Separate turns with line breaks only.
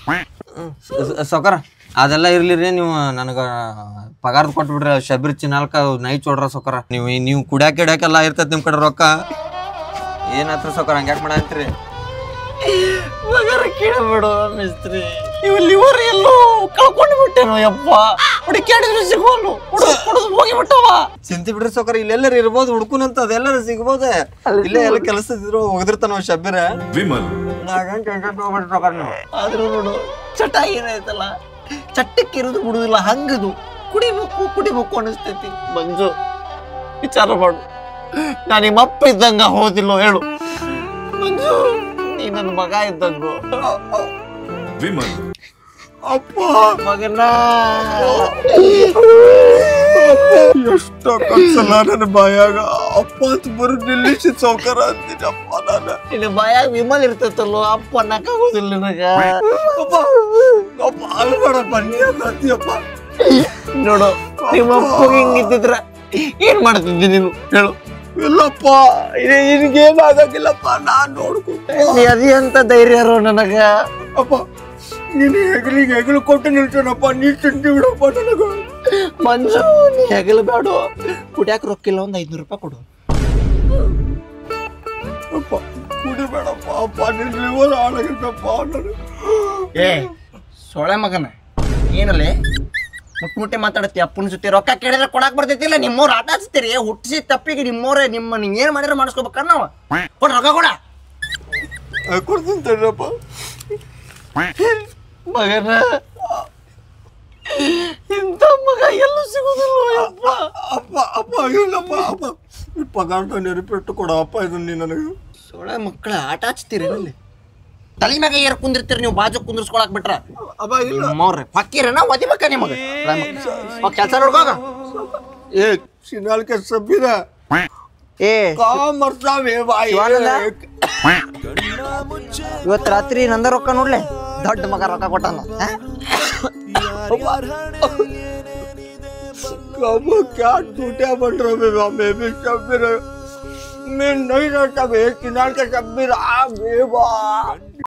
ಸೌಕರ ಅದೆಲ್ಲ ಇರ್ಲಿ ರೀ ನೀವು ನನಗೆ ಪಗಾರದ ಕೊಟ್ಬಿಡ್ರಿ ಶಬೀರ್ ಚಿನಾಲ್ಕ ನೈ ಚೋಡ್ರ ಸೌಕರ ನೀವು ನೀವು ಕುಡ್ಯಾಕ ಇಡ್ಯಾಕೆಲ್ಲ ಇರ್ತೈತಿ ನಿಮ್ಮ ಕಡೆ ರೊಕ್ಕ ಏನಾತ್ರಿ ಸೌಕರ ಹಂಗ್ಯಾಕೆ ಮಾಡಾತ್ರಿ
ಮಗರ ಕೇಳಬೇಡ ಮಿಸ್ತ್ರಿ ಇವ್ ಲಿವರ್ ಎಲ್ಲೋ ಕಳ್ಕೊಂಡು ಬಿಟ್ಟೇನೋ ಯಪ್ಪ ಹುಡುಕ್ಯಾಡಿದ್ರೆ ಸಿಗೋನು ಹುಡುಗ ಹೋಗಿ ಬಿಟ್ಟವ
ಚಿಂತೆ ಬಿಡ್ರಿ ಸೌಕರ ಇಲ್ಲೆಲ್ಲರ ಇರ್ಬೋದು ಹುಡ್ಕುನಂತ ಅದೆಲ್ಲರ ಸಿಗ್ಬೋದೆ ಇಲ್ಲೇ ಎಲ್ಲ ಕೆಲಸ ಇದ್ರು ಹೋಗಿರ್ತಾನ ಶಬೀರ
ವಿಮಲ್
ನಾಗಂಗ್ ಟೆನ್ಷನ್ ತಗೋಬೇಡ್ರಿ ಸೌಕರ ನೀವು
ಆದ್ರೂ ನೋಡು ಚಟ ಏನೈತಲ್ಲ ಚಟ್ಟಕ್ಕೆ ಇರೋದು ಬಿಡುದಿಲ್ಲ ಹಂಗದು ಕುಡಿಬೇಕು ಕುಡಿಬೇಕು ಅನಿಸ್ತೈತಿ ಮಂಜು ವಿಚಾರ ಮಾಡು ನಾನು ನಿಮ್ಮ ಅಪ್ಪ ಇದ್ದಂಗ ಹೋದಿಲ್ಲೋ ಹೇಳು ಮಂಜು ನೀ ನನ್ನ ಮಗ ಇದ್ದಂಗು
ವಿಮಲ್
ಅಪ್ಪ ಮಗನ
ಎಷ್ಟ ಕನ್ಸಲ್ಲ ನನ್ನ ಬಾಯಾಗ ಅಪ್ಪ ಅಂತ ಬರು ನಿಲ್ಲಿಸಿ ಸೌಕರ ಅಂತೀನಿ ಅಪ್ಪ ನಾನು
ನಿನ್ನ ಬಾಯಾಗ ವಿಮಲ್ ಇರ್ತೈತಲ್ಲೋ ಅಪ್ಪ ಅನ್ನಕ್ಕಾಗೋದಿಲ್ಲ ನಿನಗ
ಅಪ್ಪ ಅಪ್ಪ ಅಲ್ಬೇಡಪ್ಪ ನೀ ಅಂತೀಯಪ್ಪ
ನೋಡು ನಿಮ್ಮ ಅಪ್ಪ ಹಿಂಗಿದ್ದಿದ್ರ ಏನ್ ಮಾಡ್ತಿದ್ದಿ ನೀನು ಹೇಳು
ಇಲ್ಲಪ್ಪ ನಿನ್ಗೇನು ಆಗಂಗಿಲ್ಲಪ್ಪ ನಾನ್ ನೋಡ್ಕೊಂಡೆ
ನೀ ಅದೇ ಅಂತ ಧೈರ್ಯ ಇರೋ ನನಗ
ಅಪ್ಪ ನೀನು ಹೆಗಲಿಗೆ ಹೆಗಲು ಕೊಟ್ಟು ನಿಲ್ಸೋಣಪ್ಪ ನೀ ತಿಂಡಿ ಬಿಡಪ್ಪ ನನಗ
ಮಂಜು ನೀ ಹೆಗಲು ಬೇಡ ಕುಡಿಯಾಕ ರೊಕ್ಕಿಲ್ಲ ಒಂದ್ ಐದ್ನೂರು ರೂಪಾಯಿ ಕೊಡು
ಅಪ್ಪ ಕುಡಿಬೇಡಪ್ಪ ಅಪ್ಪ ನಿನ್ ಲಿವರ್ ಹಾಳಾಗಿದ್ದಪ್ಪ ನನಗೆ
ಏ ಸೊಳೆ ಮಗನ ಏನಲ್ಲೇ ಮುಟ್ ಮುಟ್ಟೆ ಮಾತಾಡತ್ತಿ ಅಪ್ಪನ ಜೊತೆ ರೊಕ್ಕ ಕೇಳಿದ್ರೆ ಕೊಡಾಕ್ ಬರ್ತೈತಿಲ್ಲ ನಿಮ್ಮವ್ರು ಆಟ ಹಚ್ತೀರಿ ಹುಟ್ಟಿಸಿ ತಪ್ಪಿಗೆ ನಿಮ್ಮವ್ರೆ ನಿಮ್ಮ ನೀ ಏನ್ ಮಾಡಿದ್ರೆ ಮಾಡಿಸ್ಕೋಬೇಕ ನಾವ ಕೊಡ ರೊಕ್ಕ ಕೊಡ
ಕೊಡ್ತೀನಿ ತಡ್ರಪ್ಪ
ಮಗನ ಇಂಥ ಮಗ ಎಲ್ಲೂ ಸಿಗೋದಿಲ್ಲ ಯಪ್ಪ
ಅಪ್ಪ ಅಪ್ಪ ಇಲ್ಲಪ್ಪ ಅಪ್ಪ ಈ ಪಗಾರ ನೆನಪಿಟ್ಟು ಕೊಡ ಅಪ್ಪ ಇದನ್ನ ನೀ ನನಗೆ
ಸೊಳೆ ಮಕ್ಕಳ ಆಟ ಹಚ್ತೀರಿ ಅಲ್ಲಿ ತಲೆ ಮ್ಯಾಗ ಏರ್ ಕುಂದಿರ್ತೀರಿ ನೀವು ಬಾಜು ಕುಂದಿರ್ಸ್ಕೊಳಕ್ ಬಿಟ್ರ
ಅಪ್ಪ ಇಲ್ಲ
ನಿಮ್ಮವ್ರೆ ಫಕ್ಕೀರನ ಒದಿಬೇಕ ನಿಮಗ ಕೆಲಸ ನೋಡ್ಕೋಗ
ಏ ಸಿನಾಲ್ಕೆ ಸಬ್ಬಿರ
ಏ
ಕಾ ಮರ್ತಾವೆ ಬಾಯಿ
ಶಿವಾನಂದ? ಇವತ್ತು ರಾತ್ರಿ ನಂದ ರೊಕ್ಕ ನೋಡ್ಲೆ ದೊಡ್ಡ ಮಗ ರೊಕ್ಕ ಕೊಟ್ಟಾನ
कब क्या टूटे बन रहे हो बेबी शब्बीर मैं नहीं रहता बे किनार के शब्बीर आ बेबा